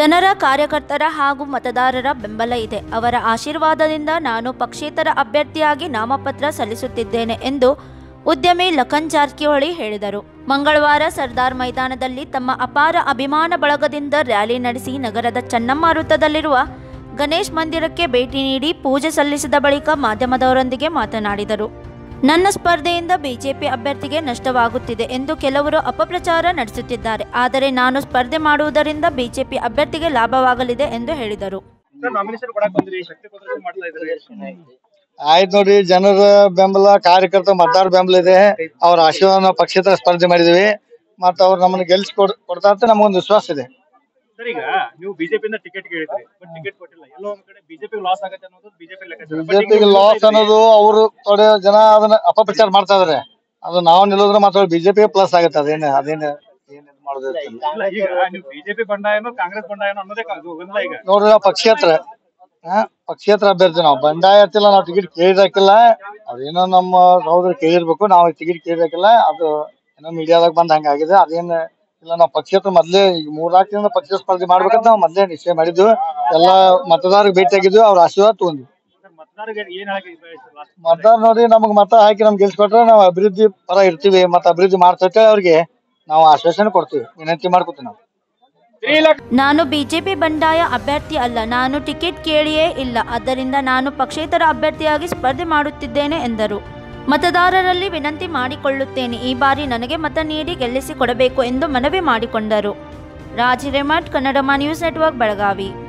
ಜನರ ಕಾರ್ಯಕರ್ತರ ಹಾಗೂ ಮತದಾರರ ಬೆಂಬಲ ಇದೆ ಅವರ ಆಶೀರ್ವಾದದಿಂದ ನಾನು ಪಕ್ಷೇತರ ಅಭ್ಯರ್ಥಿಯಾಗಿ ನಾಮಪತ್ರ ಸಲ್ಲಿಸುತ್ತಿದ್ದೇನೆ ಎಂದು ಉದ್ಯಮಿ ಲಖನ್ ಜಾರಕಿಹೊಳಿ ಹೇಳಿದರು ಮಂಗಳವಾರ ಸರ್ದಾರ್ ಮೈದಾನದಲ್ಲಿ ತಮ್ಮ ಅಪಾರ ಅಭಿಮಾನ ಬಳಗದಿಂದ ರ್ಯಾಲಿ ನಡೆಸಿ ನಗರದ ಚನ್ನಮ್ಮ ವೃತ್ತದಲ್ಲಿರುವ ಗಣೇಶ್ ಮಂದಿರಕ್ಕೆ ಭೇಟಿ ನೀಡಿ ಪೂಜೆ ಸಲ್ಲಿಸಿದ ಬಳಿಕ ಮಾಧ್ಯಮದವರೊಂದಿಗೆ ಮಾತನಾಡಿದರು ನನ್ನ ಸ್ಪರ್ಧೆಯಿಂದ ಬಿಜೆಪಿ ಅಭ್ಯರ್ಥಿಗೆ ನಷ್ಟವಾಗುತ್ತಿದೆ ಎಂದು ಕೆಲವರು ಅಪಪ್ರಚಾರ ನಡೆಸುತ್ತಿದ್ದಾರೆ ಆದರೆ ನಾನು ಸ್ಪರ್ಧೆ ಮಾಡುವುದರಿಂದ ಬಿಜೆಪಿ ಅಭ್ಯರ್ಥಿಗೆ ಲಾಭವಾಗಲಿದೆ ಎಂದು ಹೇಳಿದರು ಸರ್ ನಾಮಿನೇಷನ್ ಕೊಡಕ್ ಬಂದ್ರಿ ಶಕ್ತಿ ಪ್ರದರ್ಶನ ಮಾಡ್ತಾ ಇದ್ರಿ ಆಯ್ತು ನೋಡಿ ಜನರ ಬೆಂಬಲ ಕಾರ್ಯಕರ್ತ ಮತದಾರ ಬೆಂಬಲ ಇದೆ ಅವ್ರ ಆಶೀರ್ವಾದ ನಾವು ಪಕ್ಷೇತರ ಸ್ಪರ್ಧೆ ಮಾಡಿದೀವಿ ಮತ್ತ ಅವ್ರು ನಮ್ಮನ್ನ ಗೆಲ್ಸಿ ಕೊಡ್ ಕೊಡ್ತಾ ಅಂತ ನಮಗೊಂದು ವಿಶ್ವಾಸ ಇದೆ ಸರ್ ಈಗ ನೀವು ಬಿಜೆಪಿಯಿಂದ ಟಿಕೆಟ್ ಕೇಳಿದ್ರಿ ಬಟ್ ಟಿಕೆಟ್ ಕೊಟ್ಟಿಲ್ಲ ಎಲ್ಲೋ ಒಂದ್ ಕಡೆ ಬಿಜೆಪಿ ಲಾಸ್ ಆಗತ್ತೆ ಅನ್ನೋದು ಬಿಜೆಪಿ ಲೆಕ್ಕಾಚಾರ But ಈಗ ಬಿಜೆಪಿಗೆ ನೀವು ಲಾಸ್ ಇದ್ರಿ. ಅನ್ನೋದು ಅವರು ಥೋಡೆ ಜನ ಅದನ್ನ ಅಪಪ್ರಚಾರ ಮಾಡ್ತಾ ಇದಾರೆ ಅದು ನಾವು ನಿಲ್ಲೋದ್ರ ಮಾತ್ರ ಬಿಜೆಪಿಗೆ ಪ್ಲಸ್ ಆಗುತ್ತೆ ಅದೇನು ಅದೇನು ಏನ್ ಇದ್ ಮಾಡೋದು ಇರ್ತಲ್ಲ. ಇಲ್ಲ, ಈಗ ನೀವು ಬಿಜೆಪಿ ಬಂಡಾಯನೋ ಕಾಂಗ್ರೆಸ್ ಬಂಡಾಯನೋ ಅನ್ನೋದೇ ಅದು ಗೊಂದಲ ಈಗ ನೋಡ್ರಿ ನಾವು ಪಕ್ಷೇತರ ಹಾ ಪಕ್ಷೇತರ ಅಭ್ಯರ್ಥಿ ನಾವು ಬಂಡಾಯ ಹತ್ತಿಲ್ಲ ನಾವು ಟಿಕೆಟ್ ಕೇಳಿದಾಕಿಲ್ಲ ಅದೇನೋ ನಮ್ಮ ಸಹೋದರ ಕೇಳಿರ್ಬೇಕು ನಾವು ಟಿಕೆಟ್ ಕೇಳಿದಾಕಿಲ್ಲ ಅದು ಏನೋ ಮೀಡಿಯಾದಾಗ ಬಂದ್ ಹಂಗಾಗಿದೆ ಅದೇನ್ ಇಲ್ಲ ನಾವು ಪಕ್ಷೇತರ ಮೊದ್ಲೇ ಈಗ ಮೂರ್ನಾಲ್ಕು ದಿನ ಪಕ್ಷ ಸ್ಪರ್ಧೆ ಮಾಡ್ಬೇಕಂತ ನಾವು ಮೊದ್ಲೇ ನಿಶ್ಚಯ ಮಾಡಿದ್ವಿ ಎಲ್ಲಾ ಮತದಾರರಿಗೆ ಭೇಟಿಯಾಗಿದ್ವಿ ಅವ್ರ ಆಶೀರ್ವಾದ ತಗೊಂಡ್ವಿ ಸರ್ ಮತದಾರರಿಗೆ ಏನ್ ಹೇಳಕ್ ಬಯಸ್ತೀರಿ last? ಮತದಾರ ನೋಡಿ ನಮಗ್ ಮತ ಹಾಕಿ ನಮ್ಗೆ ಗೆಲ್ಸ್ಕೊಟ್ರೆ ನಾವು ಅಭಿವೃದ್ಧಿ ಪರ ಇರ್ತೀವಿ ಮತ್ತ ಅಭಿವೃದ್ಧಿ ಮಾಡ್ತೈತೆ ಅವ್ರಿಗೆ ನಾವು ಆಶ್ವಾಸನೆ ಕೊಡ್ತೀವಿ ವಿನಂತಿ ಮಾಡ್ಕೊತೀವಿ ನಾವು ನಾನು ಬಿಜೆಪಿ ಬಂಡಾಯ ಅಭ್ಯರ್ಥಿ ಅಲ್ಲ ನಾನು ಟಿಕೆಟ್ ಕೇಳಿಯೇ ಇಲ್ಲ ಆದ್ದರಿಂದ ನಾನು ಪಕ್ಷೇತರ ಅಭ್ಯರ್ಥಿಯಾಗಿ ಸ್ಪರ್ಧೆ ಮಾಡುತ್ತಿದ್ದೇನೆ ಎಂದರು ಮತದಾರರಲ್ಲಿ ವಿನಂತಿ ಮಾಡಿಕೊಳ್ಳುತ್ತೇನೆ ಈ ಬಾರಿ ನನಗೆ ಮತ ನೀಡಿ ಗೆಲ್ಲಿಸಿ ಕೊಡಬೇಕು ಎಂದು ಮನವಿ ಮಾಡಿಕೊಂಡರು ರಾಜ್ ರೆಮಟ್ ಕನ್ನಡಮ ನ್ಯೂಸ್ ನೆಟ್ವರ್ಕ್ ಬೆಳಗಾವಿ